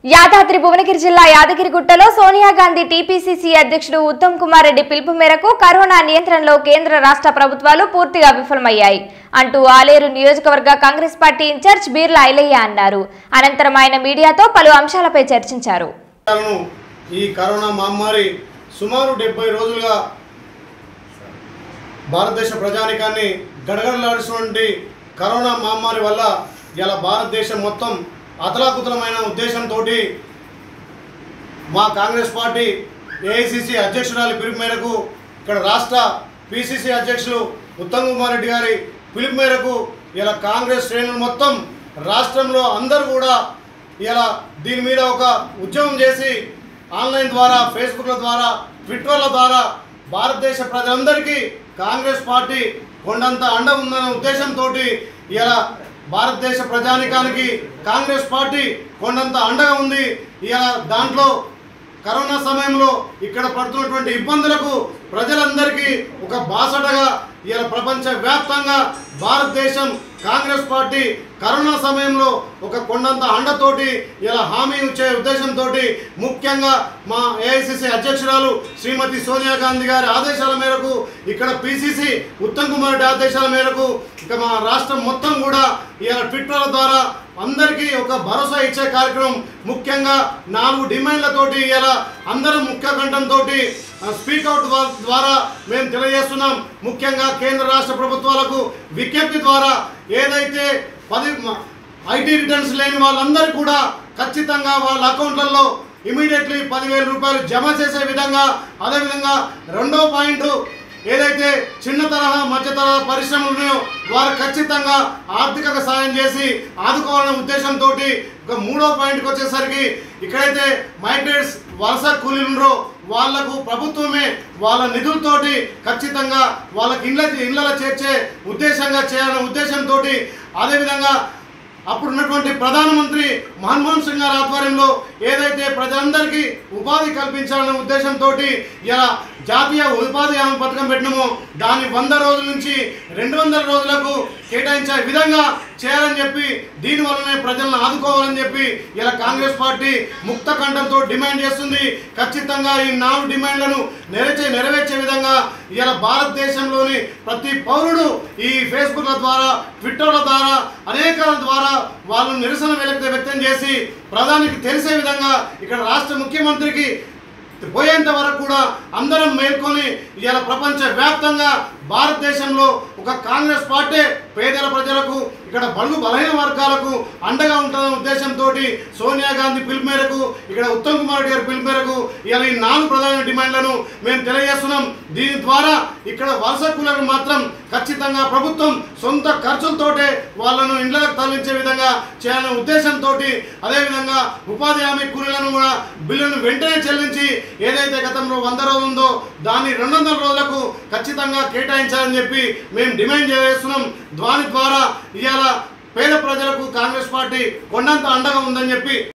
యాదాద్రి భువనగిరి జిల్లా యాదగిరిగుట్టలో సోనియా గాంధీ టీపీసీసీ అధ్యక్షుడు ఉత్తమ్ కుమార్ రెడ్డి పిలుపు మేరకు కరోనా నియంత్రణలో కేంద్ర రాష్ట్ర ప్రభుత్వాలు పూర్తిగా విఫలమయ్యాయి అంటూ ఆలేరు నియోజకవర్గ కాంగ్రెస్ పార్టీ ఇన్ఛార్జ్ బీర్ల ఐలయ్య అన్నారు అనంతరం ఆయన మీడియాతో పలు అంశాలపై చర్చించారు ను ఈ కరోనా మహమ్మారి సుమారు డెబ్బై రోజులుగా భారతదేశ ప్రజానికాన్ని గడగడలాడుతున్నటువంటి కరోనా మహమ్మారి వల్ల ఇలా భారతదేశం మొత్తం అతలాకుతలమైన ఉద్దేశంతో మా కాంగ్రెస్ పార్టీ ఏఐసిసి అధ్యక్షురాలి పిలుపు మేరకు ఇక్కడ రాష్ట్ర పిసిసి అధ్యక్షులు ఉత్తమ్ కుమార్ రెడ్డి గారి పిలుపు మేరకు ఇలా కాంగ్రెస్ శ్రేణులు మొత్తం రాష్ట్రంలో అందరూ కూడా ఇలా దీని మీద ఒక ఉద్యమం చేసి ఆన్లైన్ ద్వారా ఫేస్బుక్ల ద్వారా ట్విట్టర్ల ద్వారా భారతదేశ ప్రజలందరికీ కాంగ్రెస్ పార్టీ కొండంత అండ ఉందనే ఉద్దేశంతో ఇలా భారతదేశ ప్రజానికానికి కాంగ్రెస్ పార్టీ కొండంత అండగా ఉంది ఇలా దాంట్లో కరోనా సమయంలో ఇక్కడ పడుతున్నటువంటి ఇబ్బందులకు ప్రజలందరికీ ఒక బాసటగా ఇలా ప్రపంచ వ్యాప్తంగా భారతదేశం కాంగ్రెస్ పార్టీ కరోనా సమయంలో ఒక కొండంత అండతోటి ఇలా హామీ ఇచ్చే ఉద్దేశంతో ముఖ్యంగా మా ఏఐసిసి అధ్యక్షురాలు శ్రీమతి సోనియా గాంధీ గారి ఆదేశాల మేరకు ఇక్కడ పిసిసి ఉత్తమ్ కుమార్ రెడ్డి ఆదేశాల మేరకు ఇక మా రాష్ట్రం మొత్తం కూడా ఇలా ట్విట్టర్ల ద్వారా అందరికీ ఒక భరోసా ఇచ్చే కార్యక్రమం ముఖ్యంగా నాలుగు డిమాండ్లతోటి ఇలా అందరం ముఖ్య కంఠంతో స్పీకౌట్ ద్వారా మేము తెలియజేస్తున్నాం ముఖ్యంగా కేంద్ర రాష్ట్ర ప్రభుత్వాలకు విజ్ఞప్తి ద్వారా ఏదైతే పది ఐటీ రిటర్న్స్ లేని వాళ్ళందరూ కూడా ఖచ్చితంగా వాళ్ళ అకౌంట్లలో ఇమీడియట్లీ పదివేల రూపాయలు జమ చేసే విధంగా అదేవిధంగా రెండో పాయింట్ ఏదైతే చిన్న తరహా మధ్య తరహా పరిశ్రమలు ఉన్నాయో వారు ఖచ్చితంగా ఆర్థిక సాయం చేసి ఆదుకోవాలనే ఉద్దేశంతో ఒక మూడో పాయింట్కి వచ్చేసరికి ఇక్కడైతే మైగ్రేట్స్ వలస కూలీలు ఉన్నారో వాళ్లకు ప్రభుత్వమే వాళ్ళ నిధులతోటి ఖచ్చితంగా వాళ్ళకి ఇళ్ళ ఇళ్ళలో చేర్చే ఉద్దేశంగా చేయాలనే ఉద్దేశంతో అదేవిధంగా అప్పుడు ఉన్నటువంటి ప్రధానమంత్రి మన్మోహన్ సింగ్ గారి ఆధ్వర్యంలో ఏదైతే ప్రజలందరికీ ఉపాధి కల్పించాలనే ఉద్దేశంతో ఇలా జాతీయ ఉపాధి హామీ పథకం పెట్టినామో దాన్ని వంద రోజుల నుంచి రెండు వందల రోజులకు కేటాయించే విధంగా చేయాలని చెప్పి దీని వల్లనే ప్రజలను ఆదుకోవాలని చెప్పి ఇలా కాంగ్రెస్ పార్టీ ముక్త కంఠంతో డిమాండ్ చేస్తుంది ఖచ్చితంగా ఈ నాలుగు డిమాండ్లను నెరవే నెరవేర్చే విధంగా ఇలా భారతదేశంలోని ప్రతి పౌరుడు ఈ ఫేస్బుక్ల ద్వారా ట్విట్టర్ల ద్వారా అనేక ద్వారా వాళ్ళు నిరసన వ్యక్త వ్యక్తం చేసి ప్రధానికి తెలిసే విధంగా ఇక్కడ రాష్ట్ర ముఖ్యమంత్రికి పోయేంత వరకు కూడా అందరం మేల్కొని ఇలా ప్రపంచ వ్యాప్తంగా భారతదేశంలో ఒక కాంగ్రెస్ పార్టీ పేదల ప్రజలకు ఇక్కడ బడుగు బలహీన వర్గాలకు అండగా ఉంటుందనే ఉద్దేశంతో సోనియా గాంధీ పిలుపు మేరకు ఇక్కడ ఉత్తమ్ కుమార్ రెడ్డి గారి పిలుపు మేరకు ఇలా ఈ నాలుగు ప్రధాన డిమాండ్లను మేము తెలియజేస్తున్నాం దీని ద్వారా ఇక్కడ వలస కూలకు మాత్రం ఖచ్చితంగా ప్రభుత్వం సొంత ఖర్చులతోటే వాళ్ళను ఇండ్లకు తరలించే విధంగా చేయాలనే ఉద్దేశంతో అదేవిధంగా ఉపాధి హామీ కూలీలను కూడా బిల్లును వెంటనే చెల్లించి ఏదైతే గతంలో వంద రోజులు ఉందో దాన్ని రెండు వందల రోజులకు ఖచ్చితంగా కేటాయించాలని చెప్పి మేము డిమాండ్ చేస్తున్నాం దాని ద్వారా ఇవాళ పేద ప్రజలకు కాంగ్రెస్ పార్టీ కొండంత అండగా ఉందని చెప్పి